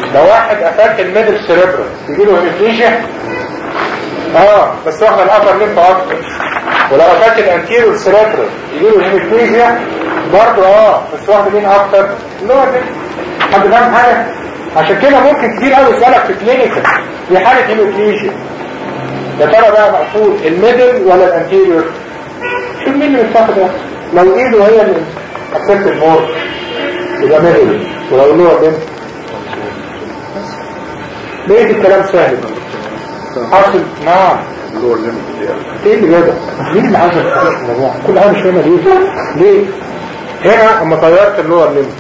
لو واحد افاك الميدل سيريبرال يجي له هيميبليجيا اه بس واخد الابر ليمب اكتر ولو افاك الانتيريور سيريبرال يجي له هيميبليجيا برضه اه بس واخد مين اكتر اللي هو ده حد فاهم حاجه عشان كده ممكن كتير قوي يسالك في كلينيكال في حاله هيميبليجيا يا ترى بقى مقصود الميدل ولا الانتيريور شوف مين اللي بيتاخد ده لو ايده هي اللي اكسبت المور يبقى ميدل ولو اللي هو بنت ليه الكلام سهل حاصل نعم اللور ليمت دي ايه اللي جاب مين اللي عايز يتكلم في الموضوع كل حاجه مش فاهمه ليه ليه هنا اما طيرت اللور ليمت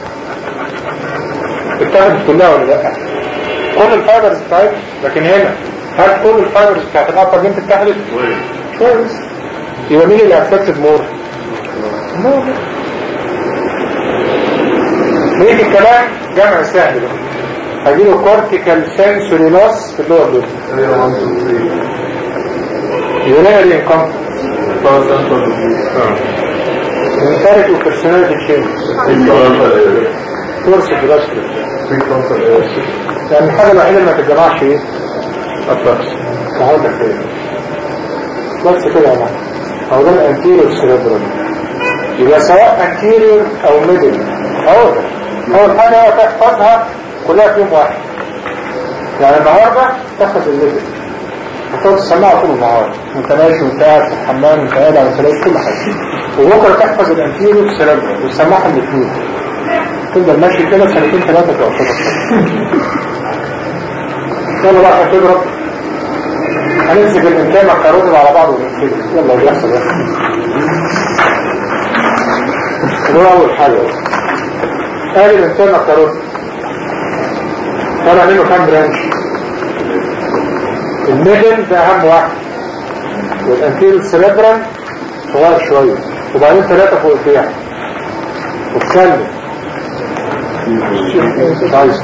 اتخذت كلها ولا لا كل الفايبرز بتاعتها لكن هنا هل كل الفايبرز بتاعت الابر ليمت اتخذت كويس يبقى مين اللي افكتد مور مور ليه الكلام جمع سهل بقى هجيله كورتيكال سنسوري لوس في اللور ليمت يبقى لنا دي انكم انتارك وبرسوناليتي تشينج كورس دراسته يعني الحاجة الوحيدة اللي ما تتجمعش ايه؟ الطرس فهو ده خير بس كده يا معلم هو ده الانتيريور سيريبرال يبقى سواء انتيريور او ميدل اهو ده اول حاجة هو تحفظها كلها في يوم واحد يعني النهارده تاخد الميدل هتقعد تسمعها طول النهار وانت ماشي وانت قاعد في الحمام وانت قاعد على تلاقي كل حاجه وبكره تحفظ الانتيريور سيريبرال وتسمعهم الاثنين تفضل ماشي كده سنتين ثلاثه تبقى يلا بقى هتضرب هنمسك الانتاج مكرونه على بعض ونقفله يلا اللي يحصل يحصل ده اول حاجه ادي الانتاج مكرونه طلع منه كام برانش الميدل ده اهم واحد والانتيريور سيريبرال صغير شويه وبعدين ثلاثه فوق الفيع وتسلم عايز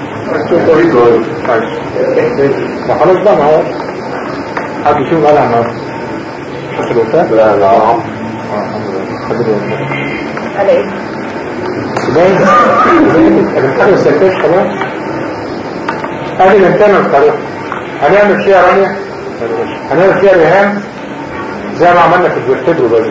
ما خلاص بقى ما هو حد يشوف قال عن حسب الوفاة؟ لا لا اه الحمد لله حسب الوفاة على ايه؟ باين باين الحاجة ما سلكتش خلاص ادي الانتان الطريق هنعمل فيها رمية هنعمل فيها رهان زي ما عملنا في الفيرتبرو بازل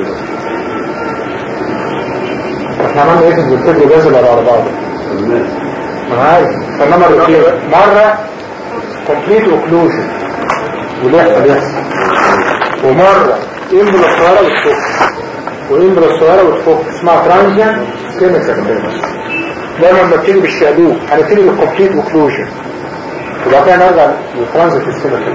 احنا عملنا ايه في الفيرتبرو بازل على بعض ما انا عارف انما الروتين مرة كومبليت اوكلوجن وده يحصل يحصل ومرة امبلا الصغيرة والفوق وامبلا الصغيرة والفوق اسمها ترانزيان كيميكال دايما بنبتدي بالشقلوب هنبتدي بالكومبليت اوكلوجن وبعد كده نرجع للترانزيت كيميكال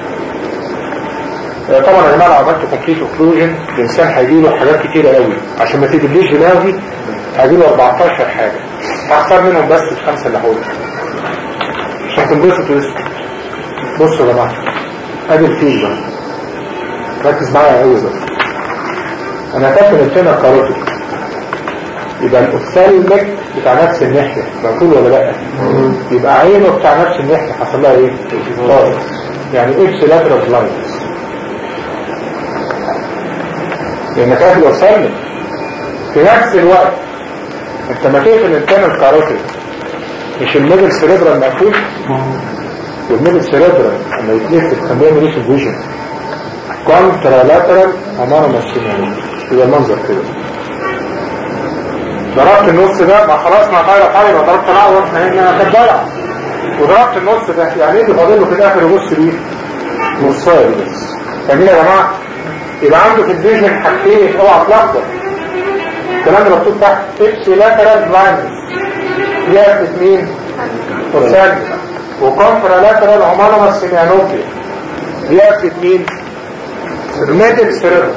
طبعا يا جماعه لو عملت كومبليت اوكلوجن الانسان هيجيله حاجات كتيره قوي عشان ما تدليش دماغي هيجيله 14 حاجه هختار منهم بس الخمسه اللي هقولها عشان تنبسطوا واسكت بصوا يا جماعه ادي الفيل بقى ركز معايا قوي بقى انا هتاكل التنة الكاروتيد يبقى الاوفثالميك بتاع نفس الناحيه مقفول ولا لا يبقى عينه بتاع نفس الناحيه حصل لها ايه طارق يعني اكس لاترال بلايندز لانك قافل وسلم في نفس الوقت انت ما تقفل الانتان الكاروتيد مش الميدل سيريبرال مقفول والميدل سيريبرال لما يتلف تخليه مليش فيجن كونترا لاترال امام السيناريو يبقى المنظر كده ضربت النص ده ما خلاص ما طايره طايره ضربت العوض احنا هنا كانت ضايعه وضربت النص ده يعني ايه اللي فاضل له في الاخر يبص ليه نصايه بس فاهمين يا جماعه يبقى عنده في الفيجن حاجتين اوعى تلخبط الكلام اللي مكتوب تحت ابس لاترال بلايندنس دي قفلت مين؟ فرسان وكونترا لاترال عمالة سيميانوبيا دي قفلت مين؟ ميدل سيريبرال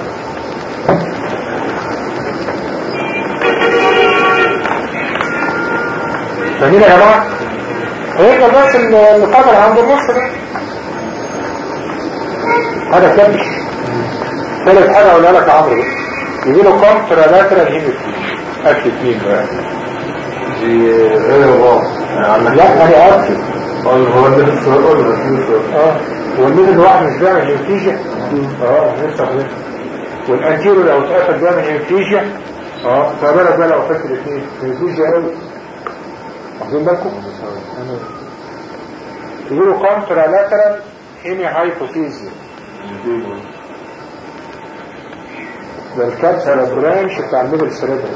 فاهمين يا جماعه هيفضل بس المقابل عند النص ده هذا كبش ثالث حاجه اقولها لك يا عمرو يجي له كونترا لاترال هيموفيل اكل اثنين بقى دي غير بعض لا انا اكل هو ده السؤال ولا في سؤال اه والميد الواحد مش بيعمل هيمفيجيا اه لسه خلص والانتيرو لو اتقفل بيعمل هيمفيجيا اه فبالك بقى لو فاكر الاثنين هيمفيجيا قوي واخدين بالكم؟ يجيله كونترا لاترال هيمي هايبوثيزيا ده الكابسولار برانش بتاع الميدل سيريبرال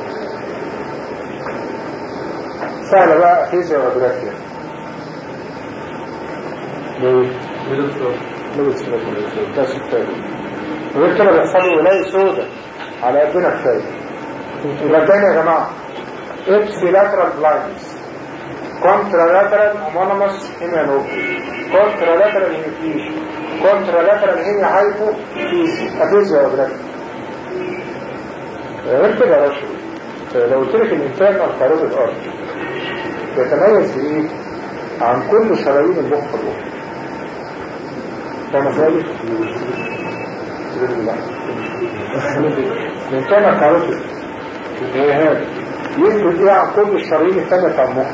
سهلة بقى افيزيا وجرافيا ليه؟ ميدل ستار ميدل سيريبرال ده كفاية وغير كده بيحصل له ولاية سودة على قدنا كفاية يبقى تاني يا جماعة ابسي لاترال بلايندز كونترالاترال هومونيموس هيميانوبي كونترالاترال هيميفيشن كونترالاترال هيمي هايبو فيزي افيزيا وجرافيا غير كده يا رشد لو قلت لك الانترنال كاروتيد الارض يتميز بايه عن كل شرايين المخ الأخرى فاهم سؤالي؟ الانترنال كاروتيد هي هذا يثبت ايه عن كل الشرايين الثانية بتاع المخ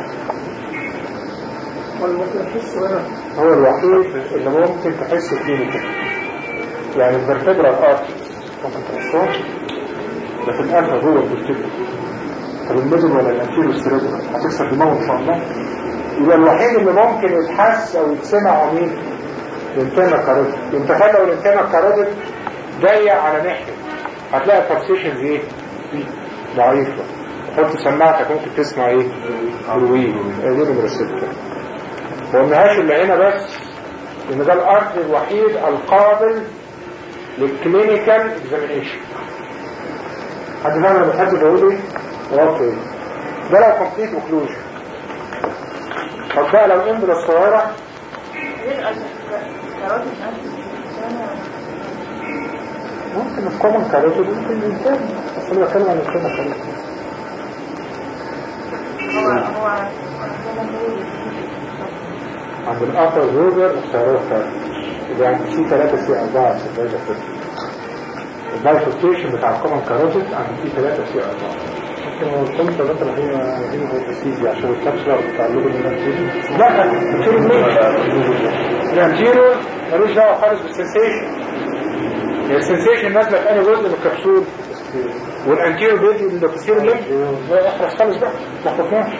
هو الوحيد اللي ممكن تحس كلينيكال يعني الفرتبرال ارت ممكن تحسهم ده في الأنفة جوه الفرتبرال طب الميدل ولا الانتيرو ستريبرال هتكسر دماغه ان شاء الله يبقى الوحيد اللي ممكن يتحس او يتسمع هو مين؟ الانتانا كاروتيد انت تخيل لو الانتانا كاروتيد ضيق على ناحية هتلاقي البرسيشنز ايه؟ ضعيفة تحط سماعتك ممكن تسمع ايه؟ الويل دي نمرة ستة وقلناهاش اللي هنا بس ان ده الارض الوحيد القابل للكلينيكال اكزامينيشن حد فاهم انا بحب بقول ايه؟ اوكي ده لو كومبليت اوكلوجن طب بقى لو امبلا الصغيرة ممكن الكومن كاروتيد ممكن الانسان بس انا بتكلم عن الكومن كاروتيد عند الأطر روجر السيارات اللي عند سي 3 سي 4 في الدرجة البايفوستيشن بتاع الكومن كاروتيد عند سي 3 سي 4 ممكن هو الكومن كاروتيد هي هي هو عشان الكابسولار بتاع اللوجو الانتيريور لا الانتيريور ليه؟ الانتيريور ملوش دعوة خالص بالسنسيشن هي السنسيشن نازلة في أي جزء من الكبسول والانتيريور بيدي الانتيريور ليه؟ احرص خالص بقى ما تخطناش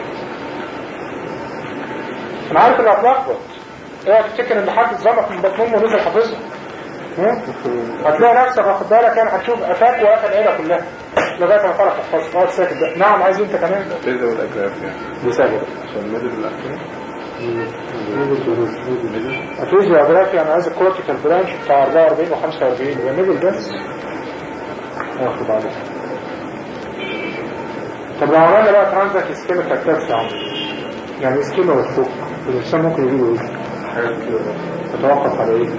انا عارف اللي هتلخبط ايه تفتكر ان حد اتظبط من بطن امه ونزل حافظها ها؟ هتلاقي نفسك واخد بالك يعني هتشوف افاك واخد العيله كلها لغايه ما فرق تحفظ اقعد ساكت بقى نعم عايز انت كمان الفيزا والاجراف يعني بسبب عشان ميدل الاخير افيزيو جغرافيا انا عايز الكورتيكال برانش بتاع 44 و 45 يبقى ميدل بس واخد عليك طب لو عملنا بقى ترانزك اسكيميك اتاكس يا عم يعني اسكيما والفوق الانسان ممكن يجيله ايه؟ حاجات كده تتوقف على ايه؟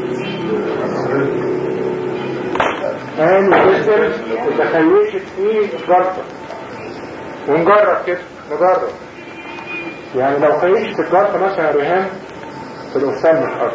يعني جسر تخيشت فيه جرطة ونجرب كده نجرب يعني لو خيشت الجرطة مثلا يا ريهان في الأفسان الأرض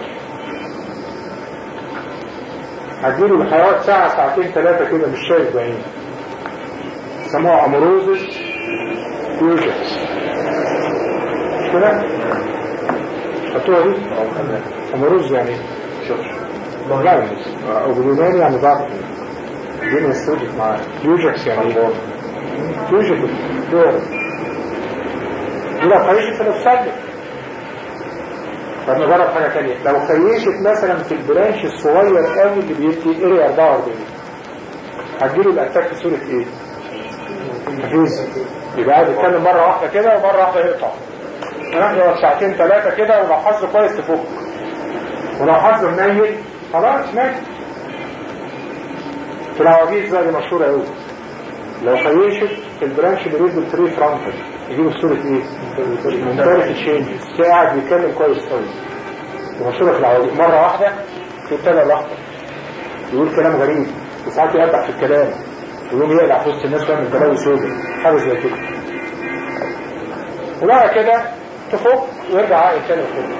هتجيله بحوالي ساعة ساعتين ثلاثة كده مش شايف بعين سموها أمروزس فيوجنز مش كده؟ خدتوها دي؟ أمروز يعني بلايندز أو باليوناني يعني ضعف دين السودك معاه فيوجكس يعني ايه؟ فيوجكس دور دي لو خيشت في الأفسان طب نجرب حاجة تانية لو خيشت مثلا في البرانش الصغير قوي اللي بيدي اريا 44 هتجيله الاتاك في صورة ايه؟ تفيز يبقى قاعد يتكلم مرة واحدة كده ومرة واحدة يقطع يقعد ساعتين ثلاثة كده ولو حظه كويس تفك ولو حظه منيل خلاص ماشي في العواجيز بقى دي مشهورة قوي لو خيشت في البرانش اللي بيدي التري فرانكل يجيبوا صورة ايه؟ منتاليتي تشينجز قاعد بيتكلم كويس قوي ومشهورة في العواجيز مرة واحدة تبتدى لحظة يقول كلام غريب وساعات يقطع في الكلام ويقوم يقلع في وسط الناس تعمل بلاوي سودة حاجة زي كده وبعد كده تفك ويرجع عقل تاني وكده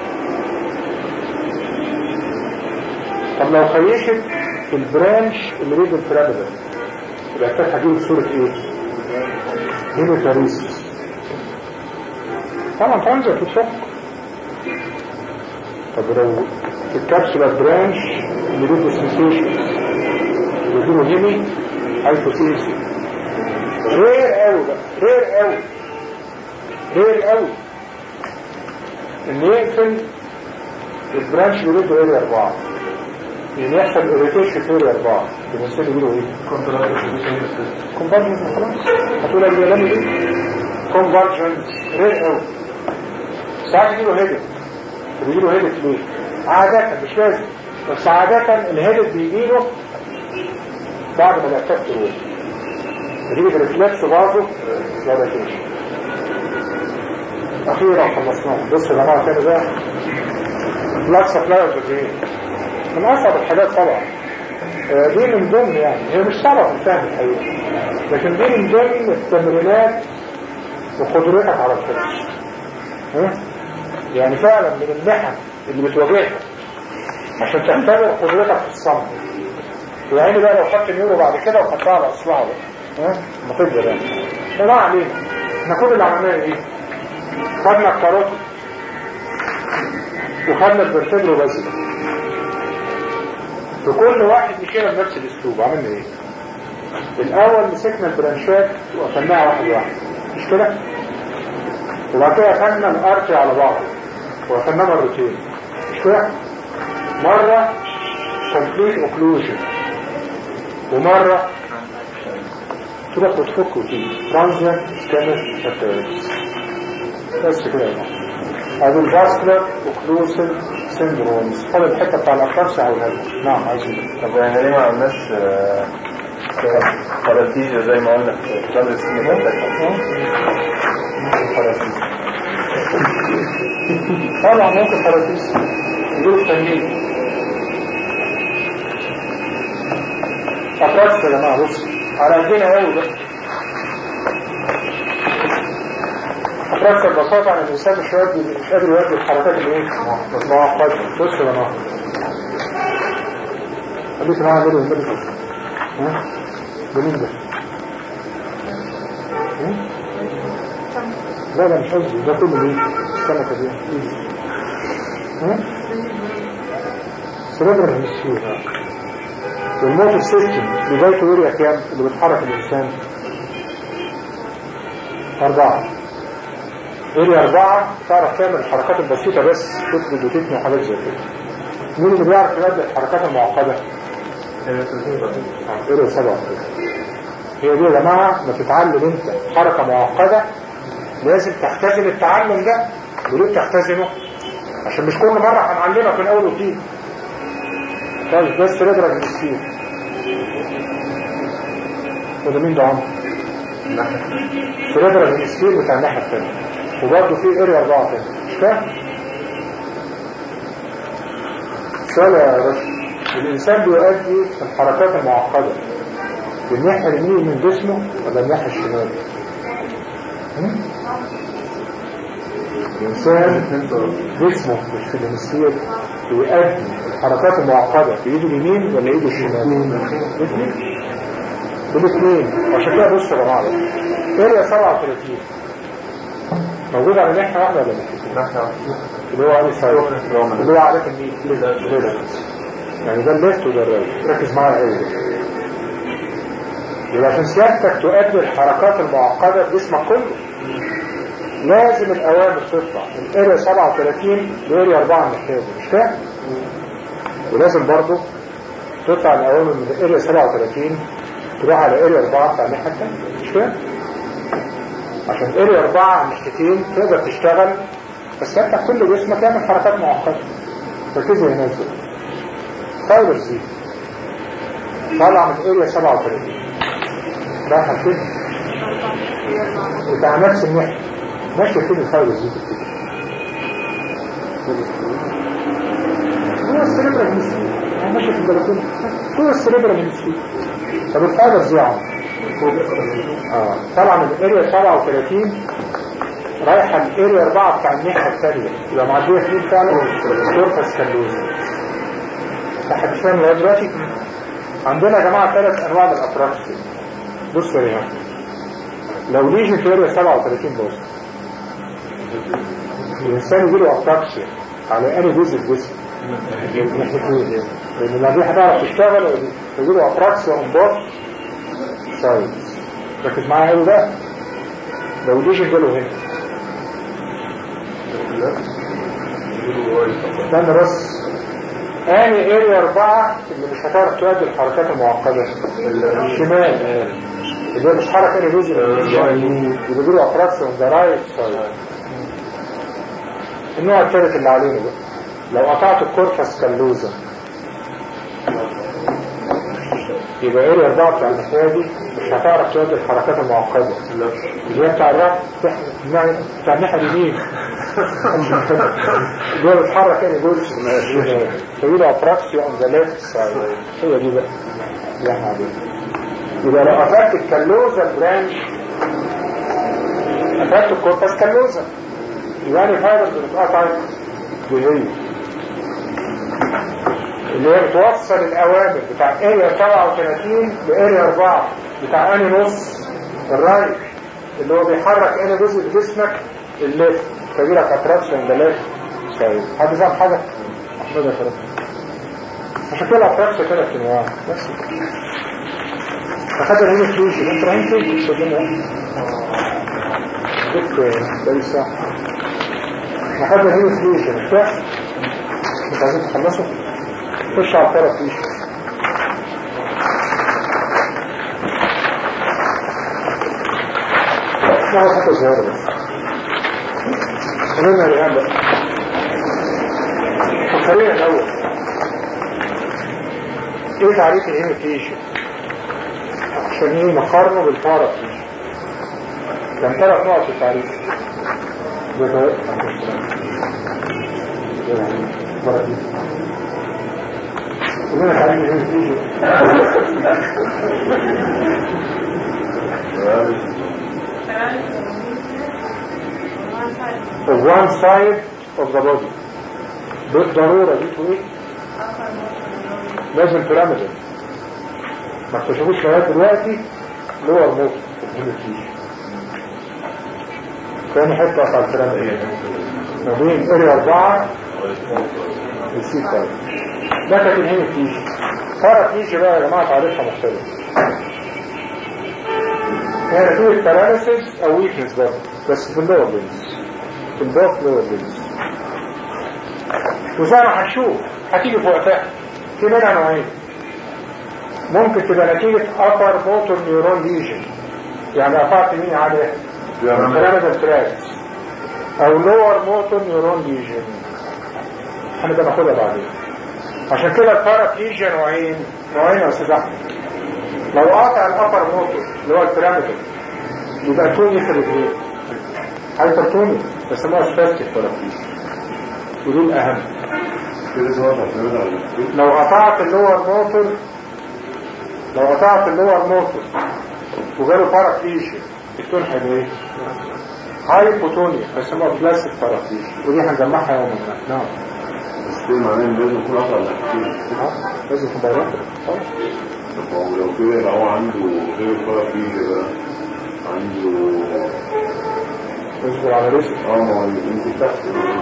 طب لو خيشت في البرانش اللي بيدي البيراميدال يبقى الفتحة دي بصورة ايه؟ هيموتاريسيس طبعا تنزل تتفك طب لو في الكبسولة برانش اللي بيدي سنسيشن اللي بيدي هيمي هايبوثيسي رير قوي بقى رير قوي رير قوي ان يقفل البرانش بيريد اريا 4 يعني يحصل اريتيشن في اريا 4 الانسان يقولوا ايه؟ كونفرجنس خلاص هتقول لك ده لامي ايه؟ كونفرجنس رير قوي ساعات يجيله هيدت بيجيله هيدت ليه؟ عادة مش لازم بس عادة الهيدت بيجيله بعد ما الاتاك تروح بيجي ريفلكس برضه ريلاتيشن اخيرا خلصناه بص يا جماعه تاني بقى بلاك سبلاي اوف من اصعب الحاجات طبعا آه، دي من ضمن يعني هي مش صعبه في الفهم الحقيقه لكن دي من ضمن التمرينات وقدرتك على الفهم ها؟ يعني فعلا من المحن اللي بتواجهها عشان تختبر قدرتك في الصمت يعني بقى لو خدت نيورو بعد كده وخدتها على اصلها بقى ها ما تقدر يعني فما علينا احنا كل اللي عملناه ايه خدنا الكاروت وخدنا الفرتبرو بس وكل واحد مشينا بنفس الاسلوب عملنا ايه الاول مسكنا البرانشات وقفلناها واحد واحد مش كده وبعد كده خدنا الارتي على بعض وقفلناه مرتين مش كده مره كومبليت اوكلوجن ومره تروح وتفك وتيجي ترانزيت سكانر شتات بس كده يا جماعه ادي الفاسكولار اوكلوسيف سيندرومز خد الحته بتاع الافرس هقولها لكم نعم عايزين طب يعني ليه ما عملناش فراتيجة زي ما قلنا في شهر السنة اللي طبعا ممكن فراتيس دول تانيين افرس يا جماعه بص على قدنا قوي ده افرس ببساطه عن الانسان مش قادر مش قادر يؤدي الحركات اللي ايه معقده بص يا جماعه خليك معايا كده والنبي ها ده مين ده؟ ها؟ لا لا مش قصدي ده كله ليه؟ استنى كده ايزي ها؟ سيريبرال هيمسفير والموتور سيستم بدايته اريا كام اللي بتحرك الانسان؟ أربعة اريا أربعة تعرف تعمل الحركات البسيطة بس تفرد وتتني وحاجات زي كده مين اللي بيعرف يؤدي الحركات المعقدة؟ اريا سبعة هي دي يا جماعة ما تتعلم انت حركة معقدة لازم تختزن التعلم ده وليه تختزنه عشان مش كل مرة هنعلمك من اول وجديد طيب بس رجلك بالسير وده مين ده عمر رجلك بالسير بتاع الناحية التانية وبرضه في اريا اربعة تاني مش فاهم سؤال يا باشا الانسان بيؤدي الحركات المعقدة بالناحية اليمين من جسمه ولا الناحية الشمال هم؟ الإنسان جسمه مش في الهمسفير بيؤدي الحركات المعقدة بإيده اليمين ولا إيده الشمال؟ الاثنين الاثنين عشان كده بصوا يا جماعة بقى اريا 37 موجود على ناحية واحدة ولا ناحية؟ اللي هو عليه سايد اللي هو على اليمين يعني ده الليفت وده الرايت ركز معايا قوي يبقى عشان سيادتك تؤدي الحركات المعقدة في جسمك كله لازم الأوامر تطلع من اريا 37 لاريا 4 الناحية مش كده؟ ولازم برضه تطلع الأوامر من اريا 37 تروح على اريا 4 بتاع الناحية التانية مش كده؟ عشان اريا 4 الناحيتين تقدر تشتغل بس انت كل جسمك يعمل حركات معقدة ركزوا هنا ازاي فايبرز دي طالعة من اريا 37 رايحة فين؟ بتاع نفس الناحية ماشية فين الفايبرز دي تفتكر؟ هو السريبرا المسكين ماشية في البلكونة هو السريبرا المسكين طب الفايبرز دي يا عم اه طالعة من اريا 37 رايحة الاريا 4 بتاع الناحية الثانية يبقى معدية فين فعلا؟ كورفس كالوزي صح مش فاهم لغايه دلوقتي عندنا يا جماعه ثلاث انواع من الاتراكشن بصوا يا جماعه لو ليجن في اريا 37 بص الانسان يجي له اتراكشن على انهي جزء في جسمه ناحيتين لان لما دي هتعرف تشتغل يجي له اتراكشن اون بوث سايدز ركز معايا قوي بقى لو ليجن جاله هنا استنى بس اني اريا اربعة اللي مش هتعرف تؤدي الحركات المعقدة الشمال اللي هي مش حركة اني جزء اللي بيقولوا افراكس من ذا رايت سايد النوع الثالث اللي علينا بقى لو قطعت الكورفس كاللوزة يبقى اريا اربعة بتاع الناحية دي مش هتعرف تؤدي الحركات المعقدة اللي هي بتاع الرأس بتاع الناحية اليمين اللي هو بيتحرك يعني جزء طويلة افراكسيا اون ذا ليفت سايد هي دي بقى اللي احنا عاملينها يبقى لو قفلت الكالوزا برانش قفلت الكورتاس كالوزا يبقى لي فايبرز بتتقطع دي هي اللي هي بتوصل الاوامر بتاع اريا 37 لاريا 4 بتاع اني نص الرايت اللي هو بيحرك اني جزء في جسمك الليفت فدي لك اتراكشن ده ليفت طيب حد فاهم حاجه؟ احمد يا فرق عشان كده اتراكشن كده في انواع بس فخد الهيم فلوشن انت رايحين فين تستخدمه دك باقي ساعه فخد الهيم فلوشن مش مش عايزين تخلصوا خش على الطرف فيش اسمعوا حتى صغيرة بس خلينا الآن بقى خلينا الأول ايه تعريف الهيميتيشن عشان ايه نقارنه بالبارافيشن كان ثلاث نقط في التعريف ده كلنا تعريف الهيميتيشن of one side of the body بالضرورة دي ايه لازم بيراميدال ما اكتشفوش لغايه دلوقتي لور موت تاني حته على البيراميدال ما بين اريا اربعه والسي فايف ده كانت الهيم فيش فرق فيش بقى يا جماعه تعريفها مختلف هي نتيجه باراليسيس او ويكنس برضه بس في اللور بينز في الباك لور بينز وزي ما هنشوف هتيجي في وقتها في منها نوعين ممكن تبقى نتيجة upper motor neuron lesion يعني قطعت مين عليه pyramidal tracts او lower motor neuron lesion هنبقى ناخدها بعدين عشان كده البارا ليجن نوعين نوعين يا استاذ احمد لو قاطع الابر موتور اللي هو البيراميدال يبقى توني في الرجلين هايبرتوني بيسموها سباستيك بارافليجن ودي الاهم لو قطعت اللور موتور لو قطعت اللور موتور وجاله بارافليجن التون هيبقى ايه؟ هايبوتونيا بيسموها بلاستيك بارافليجن ودي هنجمعها يوم ما نعم بس كل معناه ان لازم يكون اقرا الاحكام اه لازم تبقى راقب طب هو لو كده يبقى هو عنده غير الفرق فيه بقى عنده اصبر على رزق اه ما هو انت تحت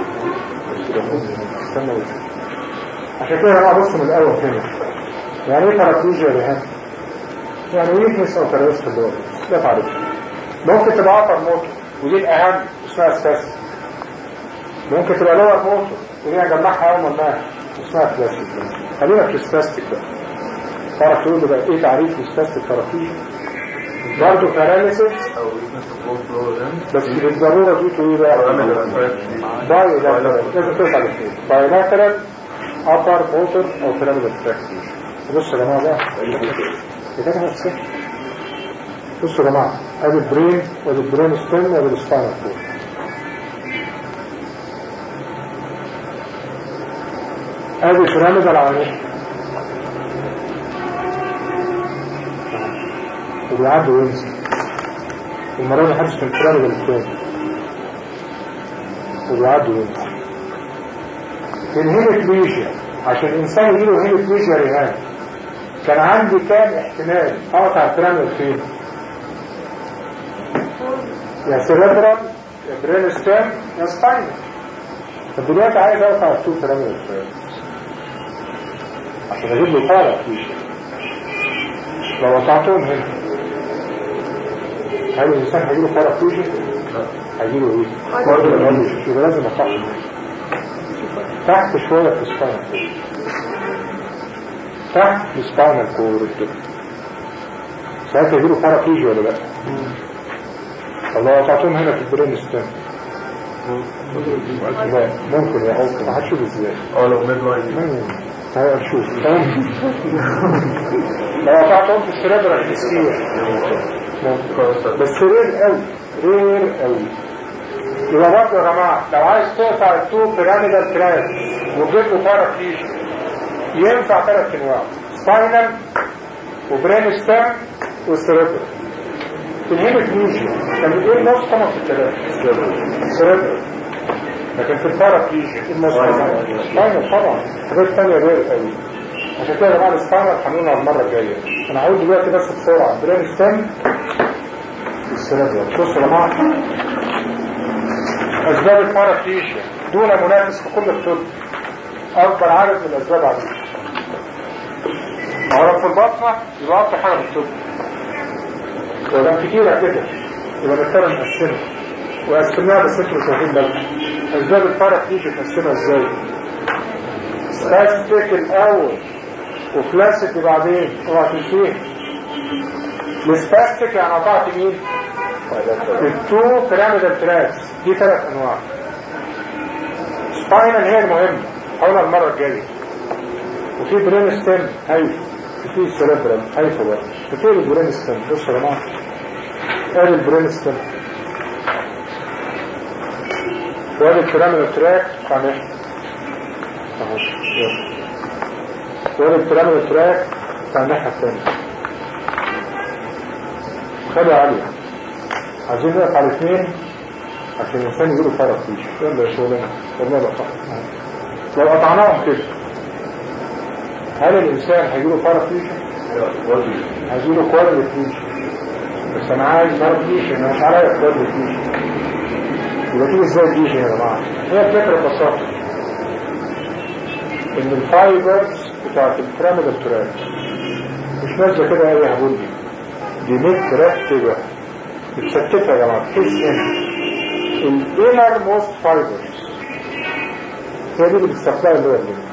استنى وش عشان كده انا بص من الاول هنا يعني ايه بارافليجيا يا ريهان يعني ويكنس او تلوث في اللغه ده تعريف ممكن تبقى عطر موتور ودي الاهم اسمها ستاس ممكن تبقى لور موتور ودي هنجمعها يوم ما اسمها بلاستيك خلينا في الستاستيك بقى تعرف تقول لي بقى ايه تعريف الستاستيك بارافليجيا برضه باراليسيس او weakness بس بالضرورة دي تقول بقى باي لاترال لازم توصل الاثنين باي لاترال ابر موتور او بيراميدال تراكشن بصوا يا جماعه بقى ده كده نفسه بصوا يا جماعه ادي البرين وادي البرين ستيم وادي السباينال كورد ادي بيراميدال على وبيعدي وينزل المرة دي حدث في البيراميدال الثاني وبيعدي وينزل الهيمت ليجيا عشان الانسان يجيله هيمت ليجيا رهان كان عندي كام احتمال اقطع البيراميدال فين يا سيريبرال يا برين ستيم يا سباينال طب دلوقتي عايز اقطع التو بيراميدال فين عشان اجيب له طالع ليجيا لو قطعتهم هنا هل الانسان هيجيله فرق فيجي هيجيله ايه برضه يبقى لازم اقطعهم تحت شوية في السباينال كورد تحت السباينال كورد ساعتها يجيله بارابليجيا ولا لا؟ الله قطعتهم هنا في البرين ستيم لا ممكن يا ممكن هتشوف ازاي اه لو ميد لاين هيا نشوف لو قطعتهم في السريبرال هيسكير ممكن بس رير قوي رير قوي يبقى برضه يا جماعه لو عايز تقطع التو بيراميدال تراك وتجيب له بارابليجيا ينفع ثلاث انواع سباينال وبرين ستيم والسريبرال في الهيموفيوجن كان بيقول نص طبعا في الثلاثة سريبرال لكن في البارابليجيا النص سباينال طبعا حاجات تانية غير قوي عشان كده يا جماعه السباينال هنقولها المرة الجاية انا هقول دلوقتي بس بسرعة برين ستيم والسريبرال بصوا يا جماعه اسباب البارابليجيا دون منافس في كل الطب اكبر عدد من الاسباب عليه عرف في البطنة يبقى اكتر حاجة في الطب ولو كتيرة كده يبقى نضطر نقسمها وقسمناها بس انتوا مش واخدين بالكم اسباب البارابليجيا نقسمها ازاي؟ سباستيك الاول وكلاسيك بعدين اوعى تنسيه السباستيك يعني قطعت مين؟ التو بيراميدال تراكس دي ثلاث انواع سباينال هي المهمة هقولها المرة الجاية وفي برين ستيم هايف وفي سيريبرال هايف برضه وفي البرين ستيم بصوا يا جماعة ادي البرين ستيم وادي البيراميدال تراك بتاع ناحية اهو يلا. وادي البيراميدال تراك بتاع الناحية التانية خلي عالية عايزين نقف على الاثنين عشان الانسان يجيله فرق فيش يلا يا شغلنا والله لا صح لو قطعناهم كده هل الانسان هيجيله فرق فيش هيجيله كوالي فيش بس انا عايز فرق فيش انا مش عارف كوالي فيش يبقى تيجي ازاي فيش يا جماعه هي الفكره ببساطه ان الفايبرز بتاعت البيراميدال تراك مش نازله كده اي هبول دي دي مترتبه متشتتة يا جماعة بحيث ان الانر موست فايبرز هي دي اللي بتستقبل اللي هو الليل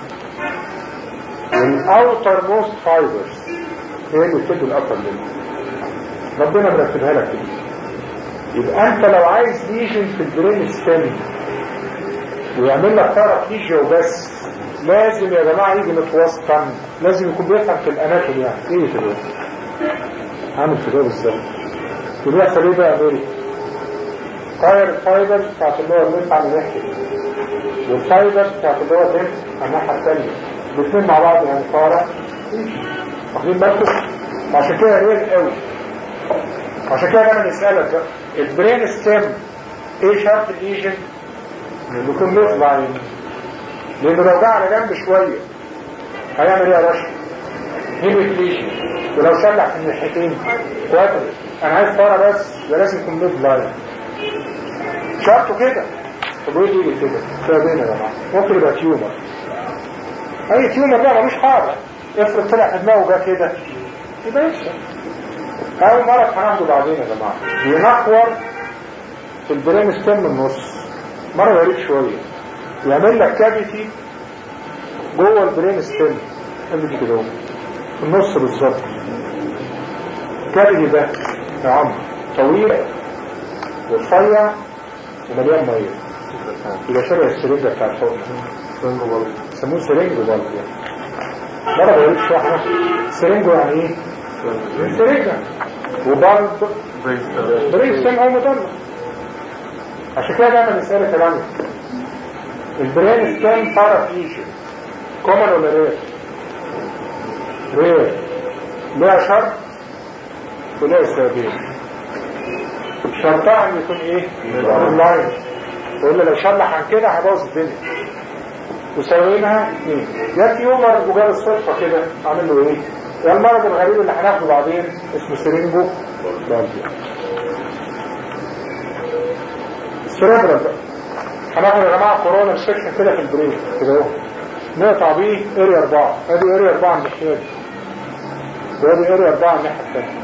والاوتر موست فايبرز هي اللي بتدي الابر ليل ربنا مرتبها لك كده يبقى انت لو عايز ليجن في البرين ستيم ويعمل لك بارابليجيا وبس لازم يا جماعه يجي متوسطا لازم يكون بيفهم في الاناتومي يعني ايه كده عامل كده بالظبط بيحصل ايه بقى غيري طاير الفايبر بتاعت اللي هو الليمف على الناحية والفايبر بتاعت اللي هو الليمف على الناحية التانية الاثنين مع بعض يعني طارة واخدين بالكم عشان كده ريل قوي عشان كده انا نسألك بقى البرين ستيم ايه شرط الايجن انه يكون لوز لاين لانه لو جه على جنب شوية هيعمل ايه يا رشا هيموكليشن ولو شلح في الناحيتين كوادر انا عايز طارة بس ده لازم يكون لوز لاين شرطه كده طب ايه يجي كده سببين يا جماعه ممكن يبقى تيومر اي تيومر ده ملوش حاجه افرض طلع في دماغه جه كده يبقى يكسر اول مرض هناخده بعدين يا جماعه بينحور في البرين ستيم من النص مرض غريب شويه يعمل لك كافيتي جوه البرين ستيم اللي كده اهو في النص بالظبط كافيتي ده يا عم طويل ورفيع ومليان ميه يبقى شبه السرنجة بتاع الحقن سرنجو بلد سموه سرنجو بلد يعني مرة بقولك شوية سرنجو يعني ايه؟ سرنجة وبلد بريك سن هو مدلل عشان كده دايما نسألك العنف البرين ستان بارافيشن كومن ولا رير؟ رير ليها شرط وليها سببين شرطها ان يكون ايه اونلاين وإلا لو شلح عن كده هيبوظ الدنيا وسوينها اثنين يا تيومر مجرد صدفة كده عامل له ايه يا المرض الغريب اللي هناخده بعدين اسمه سرينجو باربيا السريبرال بقى هناخد يا جماعة كورونا سيكشن كده في البريك كده اهو نقطع بيه اريا اربعة ادي اريا اربعة الناحية دي وادي اريا اربعة الناحية التانية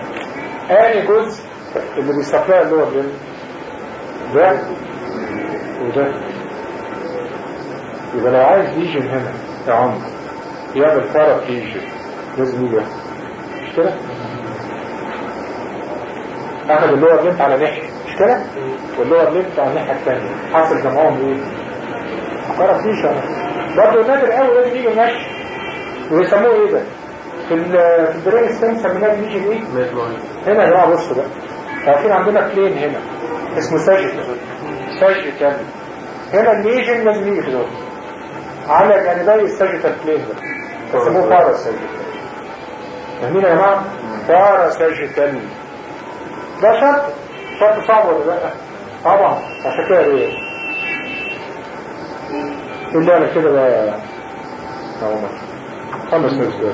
اني جزء اللي بيسبلاي اللي هو الرين ده وده يبقى لو عايز ليجن هنا يا عمر يعمل فرق ليجن لازم يجي مش كده؟ اخذ اللور ليمت على ناحية مش كده؟ واللور ليمت على الناحية الثانية حاصل جمعهم ايه؟ فرق ليجن برضه نادر قوي لازم يجي ماشي ويسموه ايه ده؟ في ال في البرين ستيم سميناه ليجن ايه؟ هنا يا جماعه بصوا بقى عارفين عندنا بلين هنا اسمه ساجيتال ساجيتال هنا الليجن لازم يجي كده على جانبي الساجيتال بلين ده اسمه بارا ساجيتال فاهمين يا جماعه؟ بارا ساجيتال ده شرط شرط صعب ولا لا؟ طبعا عشان كده ايه؟ اللي على كده بقى اهو خمس نفس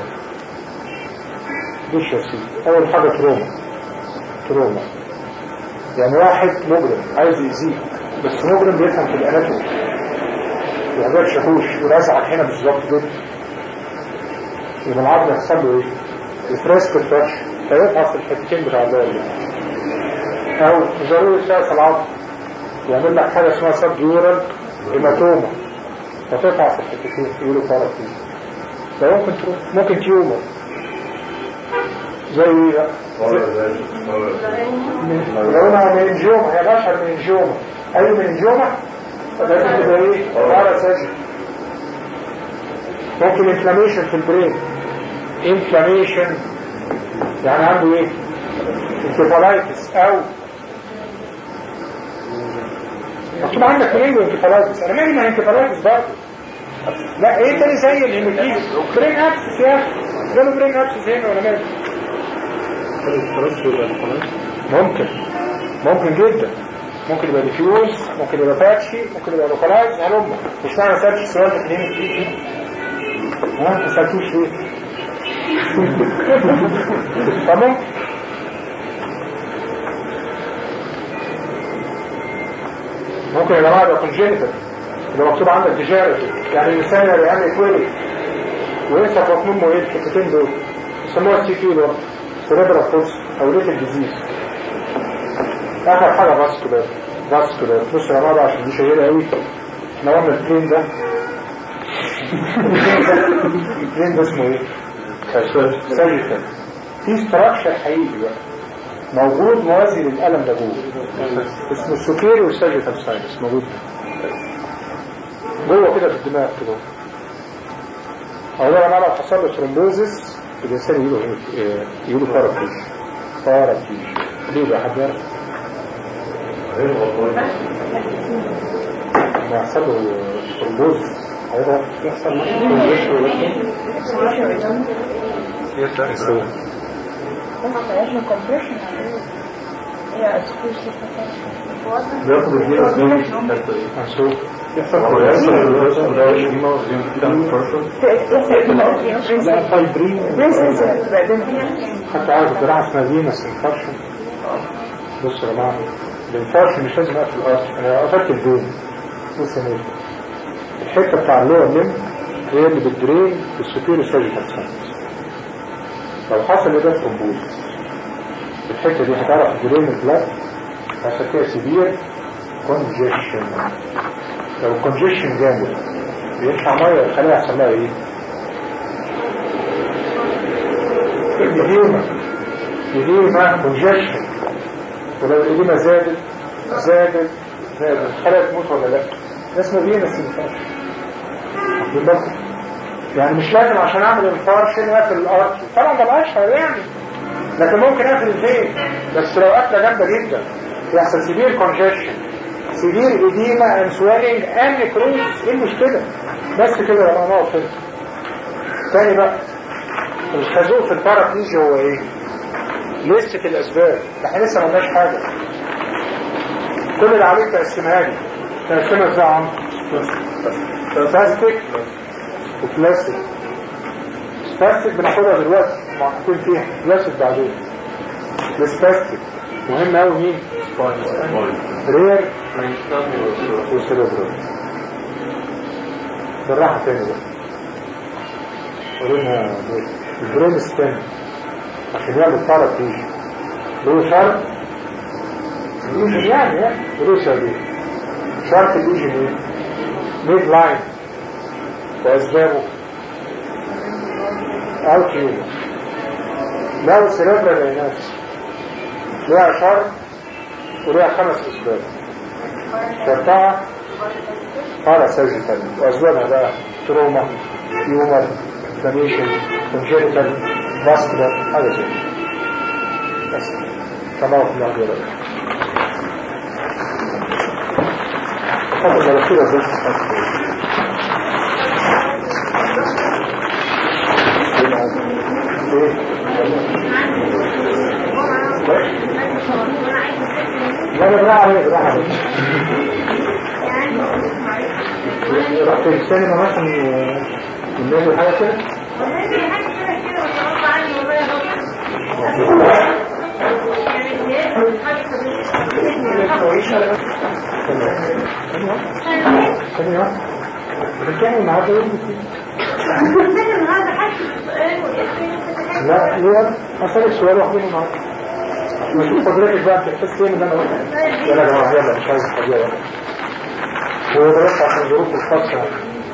بص يا سيدي اول حاجه تروما تروما يعني واحد مجرم عايز يأذيك بس مجرم بيفهم في الاناتومي وحاجات شهوش ورزعك هنا بالظبط كده يبقى العظم يحصل له ايه؟ الفريسك التاتش فيفحص الحتتين بتاع اللي او ضروري يساس العظم يعمل لك حاجه اسمها سب ديورال هيماتوما فتفحص الحتتين يقولوا فرق فيه ده ممكن تروح ممكن تيومر زي ايه بقى؟ لو انا منجومة هي بشر منجومة اي منجومة لازم تبقى ايه؟ على ساجد ممكن انفلاميشن في البرين انفلاميشن يعني عنده ايه؟ انكفالايتس او مكتوب عندك منين انكفالايتس انا مالي ما انكفالايتس برضه لا ايه تاني زي الهيموفيليس برين ابسس يا اخي جاله برين ابسس هنا ولا مالي ممكن ممكن جدا ممكن يبقى ديفيوز ممكن يبقى باتشي ممكن يبقى لوكالايز هلم مش معنى سألتش السؤال ده في الهيمو فيه ها ما سألتوش ليه طب ممكن يا جماعه يبقى كونجنتال يبقى مكتوب عندك ديجيرتيف يعني الانسان اللي يعمل اكويري وينسى في بطن امه ايه الحتتين دول يسموها سي كيلو سيريبرال فوس او ليتل ديزيز اخر حاجه فاسكولار فاسكولار بص يا جماعه عشان دي شهيره قوي احنا قلنا البلين ده البلين ده اسمه ايه؟ ساجيتال في ستراكشر حقيقي بقى موجود موازي للألم ده جوه اسمه السوكيري ساجيتال ساينس موجود جوه كده في الدماغ كده اولا انا لو حصل له ثرومبوزس الانسان يقولوا ايه يقولوا بارافيج بارافيج ليه بقى حد يعرف ما يحصل له ثرومبوزس هيبقى يحصل يحصل بياخد الجيرس ده هنشوف يحصل هو يحصل الرسم ده شيما وزين كان فرصة لا فايبرين حتى عارف جراحة اسمها فينس انفارشن بص يا جماعة الانفارشن مش لازم اقفل الارش انا قفلت الفين بص يا نيل الحتة بتاع اللور ليم هي اللي بتدرين في السوبيرو ساجيتال ساينس لو حصل ده ثرومبوز الحتة دي هتعرف تدرين البلاد عشان كده سيفير كونجيشن لو الكونجيشن جامد بيدفع ميه الخلية يحصل لها ايه؟ الإديمة إديمة كونجيشن ولو الإديمة زادت زادت زادت الخلية تموت ولا لا؟ ده اسمه فينس انفارشن واخدين بالكم؟ يعني مش لازم عشان اعمل انفارشن اقفل الارض طبعا ده الاشهر يعني لكن ممكن اقفل الفين بس لو قفله جامده جدا يحصل سيفير كونجيشن سيفير إديمة and swelling and necrosis ايه المشكلة بس كده يا جماعة نقف تاني بقى الخازوق في البارابليجيا هو ايه لستة الاسباب احنا لسه ما قلناش حاجة كل اللي عليك تقسمها لي تقسمها ازاي يا عم بلاستيك وبلاستيك بلاستيك بناخدها دلوقتي معقولين فيها بلاستيك بعدين البلاستيك مهم قوي مين رير وسيربرال بالراحة تاني بقى قولنا البرين ستيم عشان يعمل طرف فيه له شرط يوجد يعني له سبيل شرط يجي مين ميد لاين واسبابه او تيومر لو سيربرا ليناس ليها شرط وليها خمس اسباب شرطها قال سيرجيكال واسبابها بقى تروما تيومر انفلاميشن كونجينيتال فاسكولار حاجه زي كده. بس تمام في الله جل تفضل يا دكتور بس ايه لا لا لا عليك لا عليك رحت السينما مثلا والناس حاجه كده ثانية بتتكلم معاه ده لا ليه أسألك سؤال واحد منهم معاك نشوف حضرتك بقى بتحس ايه من اللي انا قلته يلا يا جماعه يلا مش عايز الطبيعه هو ده بس عشان ظروف الخاصه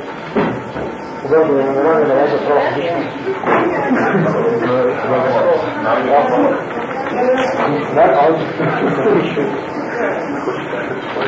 وبرضه يعني انا لو عايز تروح مش لا عاوز